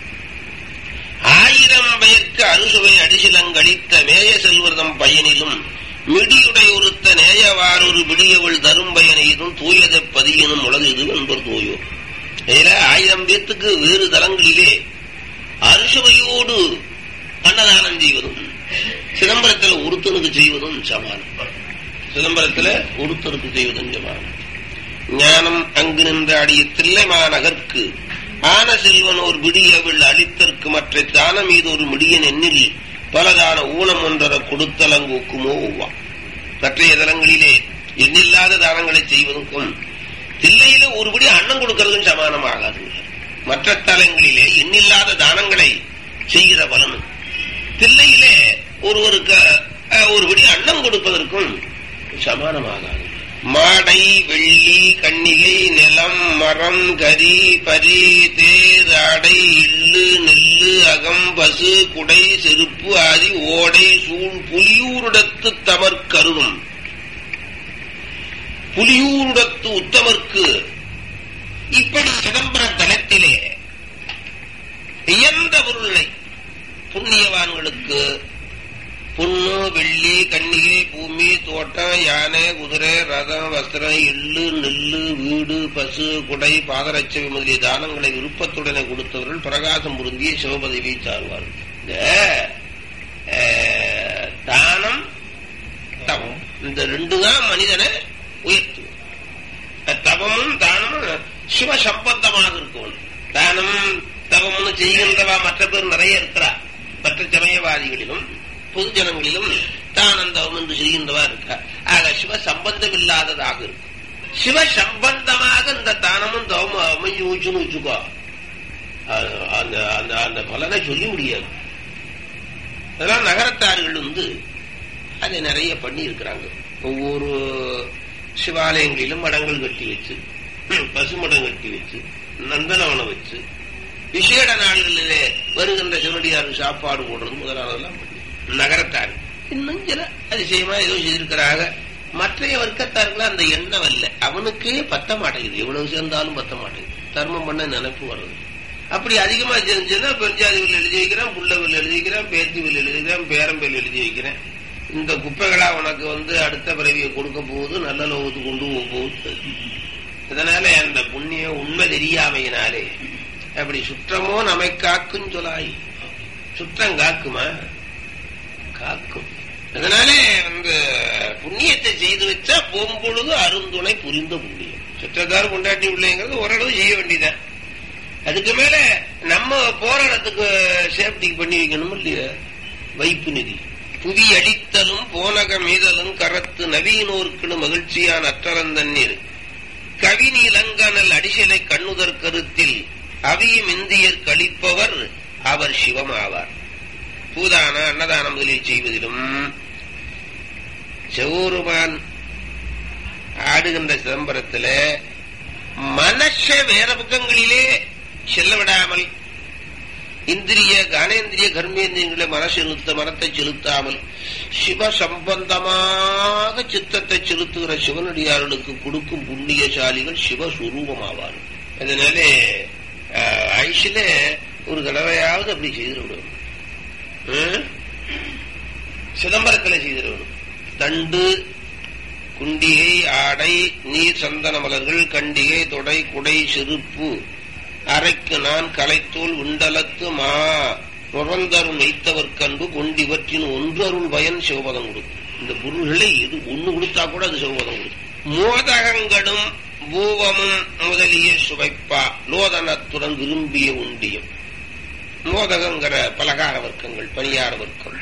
ஆயிரம் பெயர்க்கு அறுசுவை அடிசிலங்களித்த மேய செல்வதம் பயனிலும் மிடியுடை ஒருத்த நேயவாரொரு விடியவள் தரும் பயனையும் தூயத பதியனும் உலகு இது என்பர் தூயோ இதுல ஆயிரம் பேத்துக்கு வேறு தலங்களிலே அறுசுவையோடு அன்னதானம் செய்வதும் சிதம்பரத்துல ஒருத்தனுக்கு செய்வதும் சமானம் சிதம்பரத்துல ஒருத்தருக்கு செய்வதும் சமானம் ஞானம் அங்கு நின்ற அடிய தில்லைமா நகர்க்கு ஆன செல்வனோர் விடியவிள் அளித்தற்கு மற்ற தானம் மீது ஒரு மிடியன் எண்ணில் பலதான ஊனம் ஒன்றர கொடுத்தலங்கூக்குமோ ஒவ்வா மற்றைய தலங்களிலே எண்ணில்லாத தானங்களை செய்வதற்கும் தில்லையில ஒருபடி அன்னம் கொடுக்கறதும் சமானமாகாது மற்ற தலங்களிலே எண்ணில்லாத தானங்களை செய்கிற பலனும் தில்லையிலே ஒருவருக்கு அஹ், ஒருபடி அன்னம் கொடுப்பதற்கும் சமானமாகாது மாடை வெள்ளி கண்ணிகை நிலம் மரம் கரி பரி தேர் அடை இல்லு நெல்லு அகம் பசு குடை செருப்பு ஆதி ஓடை சூழ் புலியூரிடத்து தமர் கருதும் புலியூரிடத்து உத்தமர்க்கு இப்படி சிதம்பர தலத்திலே இயந்த பொருளை புண்ணியவான்களுக்கு பொண்ணு வெள்ளி கன்னிகை பூமி தோட்டம் யானை குதிரை ரதம் வஸ்திரம் எள்ளு நெல்லு வீடு பசு குடை பாதரட்சை முதலிய தானங்களை விருப்பத்துடனே கொடுத்தவர்கள் பிரகாசம் பொருந்திய சிவபதவியை சார்வார்கள் இந்த அஹ், தானம் தவம் இந்த ரெண்டு தான் மனிதனை உயர்த்தும் தவமும் தானமும் சிவ சம்பந்தமாக இருக்கும் தானம் தவம்னு செய்கின்றவா மற்ற பேர் நிறைய இருக்கிறா மற்ற சமயவாதிகளிலும் பொதுஜனங்களிலும் தானம் தவம் என்று செய்கின்றவா இருக்கா ஆக சிவ சம்பந்தம் இல்லாததாக இருக்கும் சிவ சம்பந்தமாக இந்த தானமும் தவமும் அமைஞ்சு ஊச்சுன்னு வச்சுக்கோ அது அந்த அந்த அந்த பலனை சொல்லி முடியாது அதெல்லாம் நகரத்தார்கள் வந்து அதை நிறைய பண்ணி இருக்கிறாங்க ஒவ்வொரு சிவாலயங்களிலும் மடங்கள் கட்டி வச்சு பசுமடம் கட்டி வச்சு நந்தனவனம் வச்சு விசேட நாள்களிலே வருகின்ற சிவனடியாருக்கு சாப்பாடு போடுறது முதலானதெல்லாம் பண்ணி நகரத்தார் இன்னும் சில அதிசயமா ஏதோ செய்திருக்கிறாங்க மற்றைய வர்க்கத்தார்கள் அந்த எண்ணம் அல்ல அவனுக்கே பத்த மாட்டேங்குது எவ்வளவு சேர்ந்தாலும் பத்த மாட்டேங்குது தர்மம் பண்ண நினைப்பு வருது அப்படி அதிகமா செஞ்சுன்னா பெருஞ்சாதிவில் எழுதி வைக்கிறேன் புள்ளவில் எழுதி வைக்கிறேன் பேத்திவில் எழுதி வைக்கிறேன் பேரம்பேல் எழுதி வைக்கிறேன் இந்த குப்பைகளா உனக்கு வந்து அடுத்த பிறவியை கொடுக்க போகுது நல்ல லோகத்துக்கு கொண்டு போக போகுது இதனால அந்த புண்ணியம் உண்மை தெரியாமையினாலே அப்படி சுற்றமோ நம்மை காக்கும் சொலாய் சுற்றம் காக்குமா காக்கும் அதனாலே வந்து புண்ணியத்தை செய்து வச்சா போம்பொழுது அருந்துணை புரிந்த புண்ணியம் சுற்றத்தார் கொண்டாட்டி பிள்ளைங்கிறது ஓரளவு செய்ய வேண்டியதான் அதுக்கு மேல நம்ம போற இடத்துக்கு சேஃப்டி பண்ணி வைக்கணும் இல்லையா வைப்பு நிதி புவி அடித்தலும் போனக மீதலும் கரத்து நவீனோர்க்கு மகிழ்ச்சியான அற்றரந்தண்ணீர் கவினி இளங்கனல் அடிசலை கண்ணுதற் கருத்தில் அவியும் இந்தியர் கழிப்பவர் அவர் சிவமாவார் பூதான அன்னதானம் முதலில் செய்வதிலும் செவ்வூருமான் ஆடுகின்ற சிதம்பரத்துல மனச வேற பக்கங்களிலே செல்ல விடாமல் இந்திரிய கணேந்திரிய கர்மேந்திரியங்களை மனசு செலுத்த மனத்தை செலுத்தாமல் சிவ சம்பந்தமாக சித்தத்தை செலுத்துகிற சிவனடியார்களுக்கு கொடுக்கும் புண்ணியசாலிகள் சிவஸ்வரூபமாவார்கள் அதனால ஐசில ஒரு தடவையாவது அப்படி செய்திருவிடும் சிதம்பரத்துல செய்திருவிடும் தண்டு குண்டிகை ஆடை நீர் சந்தன மலர்கள் கண்டிகை தொடை குடை செருப்பு அரைக்கு நான் கலைத்தோல் உண்டலத்து மா நுறந்தருள் வைத்தவர்க்கன்பு கொண்டிவற்றின் ஒன்று அருள் பயன் சிவபதம் கொடுக்கும் இந்த பொருள்களை எது ஒண்ணு கொடுத்தா கூட அது சிவபதம் கொடுக்கும் மோதகங்களும் பூவமும் முதலிய சுவைப்பா லோதனத்துடன் விரும்பிய உண்டியம் மோதகங்கிற பலகார வர்க்கங்கள் பணியார வர்க்கம்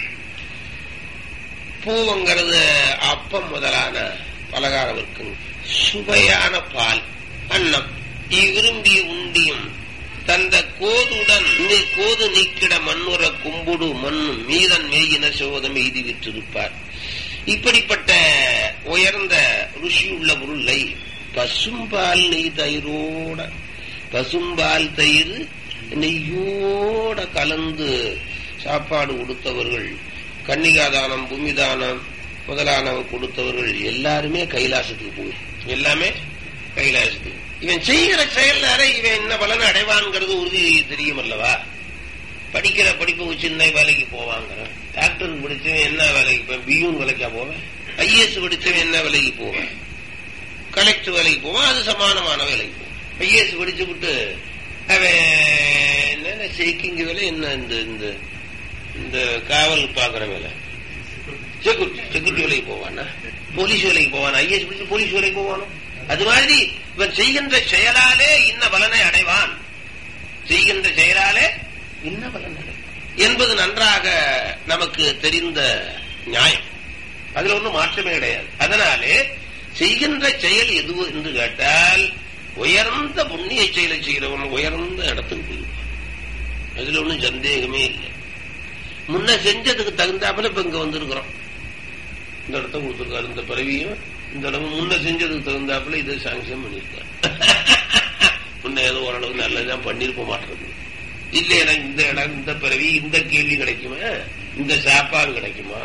பூவங்கிறது அப்பம் முதலான பலகார வர்க்கங்கள் சுவையான பால் அன்னம் விரும்பிய உண்டியும் தந்த கோதுடன் கோது நீக்கிட மண்ணுற கும்புடு மண்ணும் மீதன் மேயின சோதம் எய்தி விற்றிருப்பார் இப்படிப்பட்ட உயர்ந்த ருஷி உள்ள பொருளை பசும்பால் நெய் தயிரோட பசும்பால் தயிர் நெய்யோட கலந்து சாப்பாடு கொடுத்தவர்கள் கன்னிகாதானம் பூமிதானம் முதலானவ கொடுத்தவர்கள் எல்லாருமே கைலாசத்துக்கு போய் எல்லாமே கைலாசத்துக்கு இவன் செய்கிற செயல்னால இவன் என்ன பலன் அடைவான்ங்கிறது உறுதி தெரியும் அல்லவா படிக்கிற படிப்பு சின்ன வேலைக்கு போவாங்க டாக்டர் படிச்சவன் என்ன வேலைக்கு போவேன் பியூன் வேலைக்கா போவேன் ஐஏஎஸ் படிச்சவன் என்ன வேலைக்கு போவேன் கலெக்டர் வேலைக்கு போவான் அது சமானமான வேலைக்கு போவான் ஐஏஎஸ் படிச்சு விட்டு அவன் என்ன செக்கிங் வேலை என்ன இந்த இந்த இந்த காவல் பாக்குற வேலை செக்யூரிட்டி செக்யூரிட்டி வேலைக்கு போவானா போலீஸ் வேலைக்கு போவானா ஐஏஎஸ் படிச்சு போலீஸ் வேலைக்கு போவானோ அது மாதிரி இவன் செய்கின்ற செயலாலே இன்ன பலனை அடைவான் செய்கின்ற செயலாலே இன்ன பலன் அடைவான் என்பது நன்றாக நமக்கு தெரிந்த நியாயம் அதுல ஒன்றும் மாற்றமே கிடையாது அதனாலே செய்கின்ற செயல் எது என்று கேட்டால் உயர்ந்த புண்ணிய செயலை செய்கிறவன் உயர்ந்த இடத்துக்கு போயிருவான் அதுல ஒன்றும் சந்தேகமே இல்லை முன்ன செஞ்சதுக்கு தகுந்தாப்புல இப்ப இங்க வந்திருக்கிறோம் இந்த இடத்த கொடுத்துருக்காரு இந்த பிறவியும் இந்த அளவு முன்ன செஞ்சதுக்கு தகுந்தாப்புல இதை சாங்ஷன் பண்ணிருக்காரு முன்ன ஏதோ ஓரளவு நல்லதான் பண்ணிருக்க மாட்டேங்குது இல்ல எனக்கு இந்த இடம் இந்த பிறவி இந்த கேள்வி கிடைக்குமா இந்த சாப்பாடு கிடைக்குமா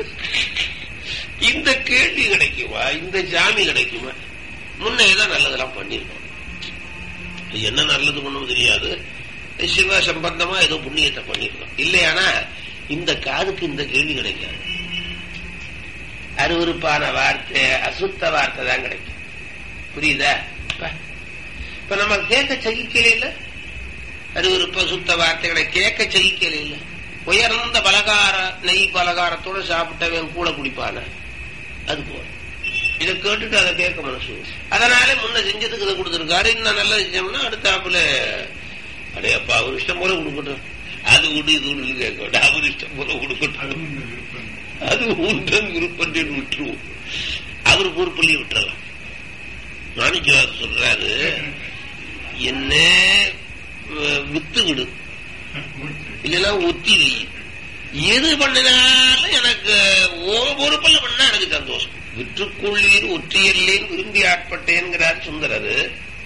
இந்த கேள்வி கிடைக்குமா இந்த சாமி கிடைக்குமா முன்ன ஏதோ நல்லதெல்லாம் பண்ணிருக்கோம் என்ன நல்லது பண்ணும் தெரியாது சிவ சம்பந்தமா ஏதோ புண்ணியத்தை பண்ணிருக்கோம் இல்லையானா இந்த காதுக்கு இந்த கேள்வி கிடைக்காது அருவறுப்பான வார்த்தை அசுத்த வார்த்தை தான் கிடைக்கும் புரியுதா இப்ப நம்ம கேட்க சகிக்கல இல்ல அருவறுப்பு அசுத்த வார்த்தைகளை கேட்க சகிக்கல இல்ல உயர்ந்த பலகார நெய் பலகாரத்தோட சாப்பிட்டவன் கூட குடிப்பான அது போல இதை கேட்டுட்டு அதை கேட்க மனசு அதனால முன்ன செஞ்சதுக்கு இதை கொடுத்துருக்காரு இன்னும் நல்லா செஞ்சோம்னா அடுத்தாப்புல அடே அப்பா அவர் இஷ்டம் போல கொடுக்கட்டும் அது விடு இது விடு கேட்க வேண்டாம் அவர் இஷ்டம் போல கொடுக்கட்டும் அது உண்டன் விருப்பம் விட்டுருவோம் அவர் பொறுப்பள்ளி விட்டுறலாம் மாணிக்கவாசர் சொல்றாரு என்ன வித்து விடு இல்லைன்னா ஒத்தி வை எது பண்ணினாலும் எனக்கு ஓம் பொறுப்பில் பண்ணா எனக்கு சந்தோஷம் விற்றுக்கொள்ளீர் ஒற்றியல்லேன் விரும்பி ஆட்பட்டேன்கிறார் சுந்தரரு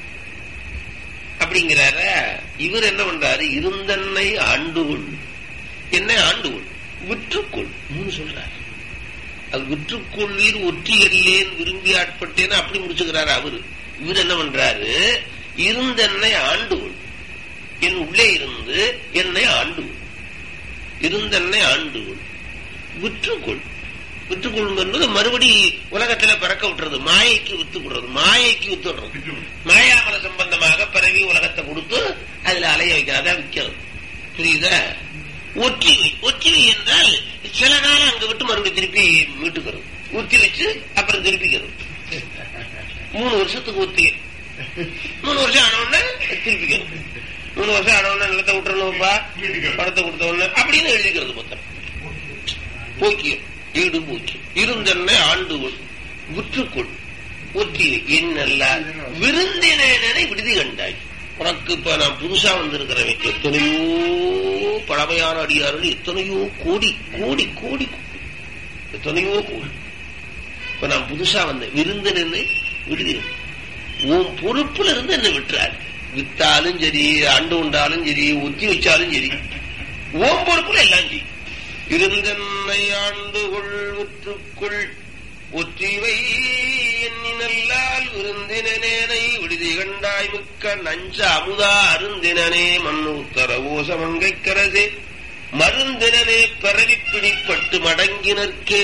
அப்படிங்கிறார இவர் என்ன பண்றாரு இருந்தன்னை ஆண்டுகொள் என்ன ஆண்டுகொள் விற்றுக்கொள் மூணு சொல்றாரு அது விற்றுக்கொள்ளீர் ஒற்றியல்லேன் விரும்பி ஆட்பட்டேன்னு அப்படி முடிச்சுக்கிறாரு அவரு இவர் என்ன பண்றாரு இருந்தென்னை ஆண்டுகொள் என் உள்ளே இருந்து என்னை ஆண்டுகொள் இருந்தென்னை ஆண்டுகொள் விற்றுக்கொள் விற்றுக்கொள்ளும் என்பது மறுபடி உலகத்துல பிறக்க விட்டுறது மாயைக்கு வித்து விடுறது மாயைக்கு வித்து விடுறது மாயாமல சம்பந்தமாக பிறவி உலகத்தை கொடுத்து அதுல அலைய வைக்கிறதா விற்கிறது புரியுதா ஒற்றிவை ஒற்றிவை என்றால் சில காலம் அங்க விட்டு மறுபடியும் திருப்பி மீட்டுக்கிறது ஒத்தி வச்சு அப்புறம் திருப்பிக்கிறது மூணு வருஷத்துக்கு ஒத்திகை மூணு வருஷம் ஆனவுடனே திருப்பிக்கிறது மூணு வருஷம் ஆனவுடனே நிலத்தை விட்டுறணும்ப்பா பணத்தை கொடுத்த உடனே அப்படின்னு எழுதிக்கிறது புத்தகம் போக்கியம் ஈடு போக்கி இருந்தன்னை ஆண்டுகொள் விற்றுக்கொள் ஒற்றி என்னல்ல விருந்தினரை விடுதி கண்டாய் உனக்கு இப்ப நான் புதுசா வந்திருக்கிறவன் எத்தனையோ பழமையான அடியார்கள் எத்தனையோ கோடி கோடி கோடி எத்தனையோ கோடி இப்ப நான் புதுசா வந்தேன் விருந்தினரை விடுதி உன் பொறுப்புல இருந்து என்ன விட்டுறாரு வித்தாலும் சரி அண்டு உண்டாலும் சரி ஒத்தி வச்சாலும் சரி உன் பொறுப்புல எல்லாம் செய்யும் இருந்தென்னை ஆண்டு கொள் உற்றுக்குள் ஒற்றிவை எண்ணினல்லால் விருந்தினேனை விடுதி கண்டாய் மிக்க நஞ்ச அமுதா அருந்தினனே மண்ணு உத்தர ஓசமங்கை கரசே மருந்தினனே பரவி பிடிப்பட்டு மடங்கினர்க்கே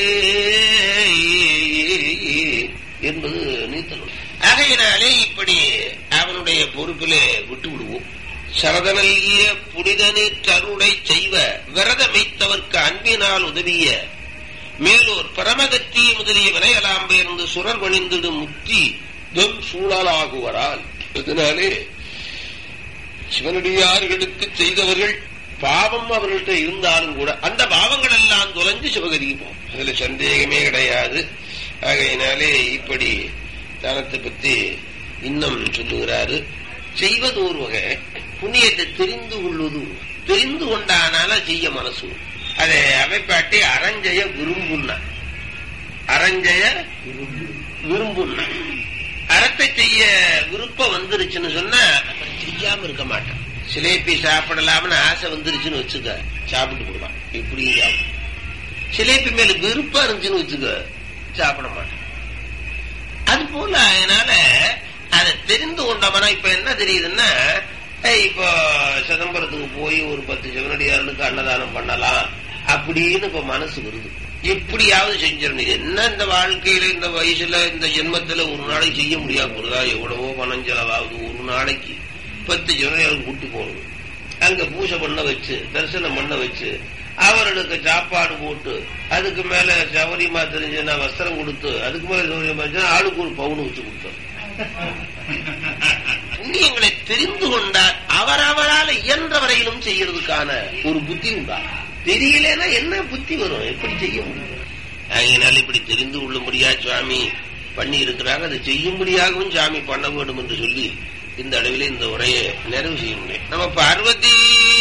என்பது நீத்தல் ஆகையினாலே இப்படி அவனுடைய பொறுப்பிலே விட்டு விடுவோம் சரதனல்கிய புனிதனீர் தருளை செய்வ விரதமைத்தவர்க்கு அன்பினால் உதவிய மேலோர் பரமகத்தி முதலிய வினையலாம் பெயர்ந்து சுரர் வணிந்திடும் முக்தி வெம் சூழலாகுவரால் இதனாலே சிவனடியார்களுக்கு செய்தவர்கள் பாவம் அவர்கள்ட்ட இருந்தாலும் கூட அந்த பாவங்கள் எல்லாம் தொலைஞ்சு சிவகதிக்கு போகும் அதுல சந்தேகமே கிடையாது ஆகையினாலே இப்படி தானத்தை பத்தி இன்னும் சொல்லுகிறாரு செய்வது ஒரு வகை புண்ணியத்தை தெரிந்து கொள்வது தெரிந்து கொண்டானால செய்ய மனசு அதை அமைப்பாட்டி அரஞ்சய விரும்புன்னா அரஞ்சய விரும்புன்னா அறத்தை செய்ய விருப்பம் வந்துருச்சுன்னு சொன்னா செய்யாம இருக்க மாட்டான் சிலேபி சாப்பிடலாம்னு ஆசை வந்துருச்சுன்னு வச்சுக்க சாப்பிட்டு போடுவான் இப்படி சிலேபி மேல விருப்பம் இருந்துச்சுன்னு வச்சுக்க சாப்பிட மாட்டான் அது போல அதனால அதை தெரிந்து கொண்டவனா இப்ப என்ன தெரியுதுன்னா இப்போ சிதம்பரத்துக்கு போய் ஒரு பத்து சிவனடியார்களுக்கு அன்னதானம் பண்ணலாம் அப்படின்னு இப்ப மனசு வருது எப்படியாவது செஞ்சிடணும் என்ன இந்த வாழ்க்கையில இந்த வயசுல இந்த ஜென்மத்துல ஒரு நாளைக்கு செய்ய முடியாது போறதா எவ்வளவோ பணம் செலவாகுது ஒரு நாளைக்கு பத்து சிவனடியார்களுக்கு கூட்டு போகணும் அங்க பூஜை பண்ண வச்சு தரிசனம் பண்ண வச்சு அவர்களுக்கு சாப்பாடு போட்டு அதுக்கு மேல சௌரியமா தெரிஞ்சுன்னா வஸ்திரம் கொடுத்து அதுக்கு மேல சௌரியமா இருந்துச்சுன்னா ஆளுக்கு ஒரு பவுன் வச்சு கொடுத்தோம் புண்ணியங்களை தெரிந்து கொண்டால் அவரவரால் இயன்ற வரையிலும் செய்யறதுக்கான ஒரு புத்தி உண்டா தெரியலன்னா என்ன புத்தி வரும் எப்படி செய்ய முடியும் அதனால இப்படி தெரிந்து கொள்ளும்படியா சுவாமி பண்ணி இருக்கிறாங்க அதை செய்யும்படியாகவும் சாமி பண்ண வேண்டும் என்று சொல்லி இந்த அளவில் இந்த உரையை நிறைவு செய்ய முடியும் நம்ம பார்வதி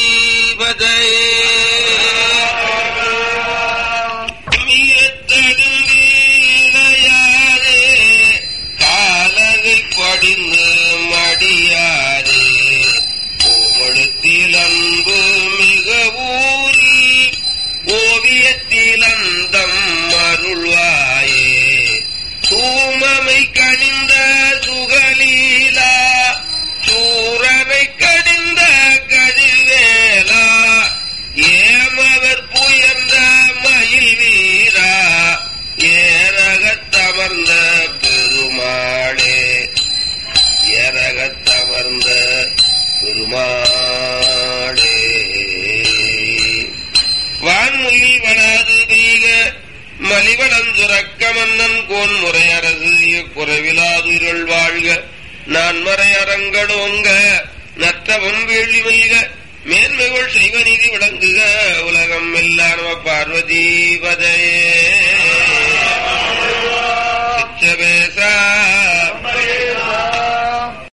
இளையாரே காலவில் படிந்து மடியாரே கோமளத்தில் அன்பு மிக ஊறி ஓவியத்தில் அந்தம் அருள்வாயே சூமமை கணிந்த சுகலீலா சூரனை கடிந்த கதிர்வேலா ஏமவர் புயர்ந்த மயில் வீரா ஏரகத்தமர்ந்த பெருமாளே ஏரகத்தமர்ந்த பெருமாளே வான்முயில் வளாது தீக மலிவளம் சுரக்க மன்னன் கோன் முறை அரசு குறைவிலாதுருள் வாழ்க நான் மறை அரங்கடோங்க நற்றவம் வேள்வி மல்க மேன்மைகள் செய்வ நீதி விளங்குக உலகம் எல்லாம் நம பார்வதி பதையே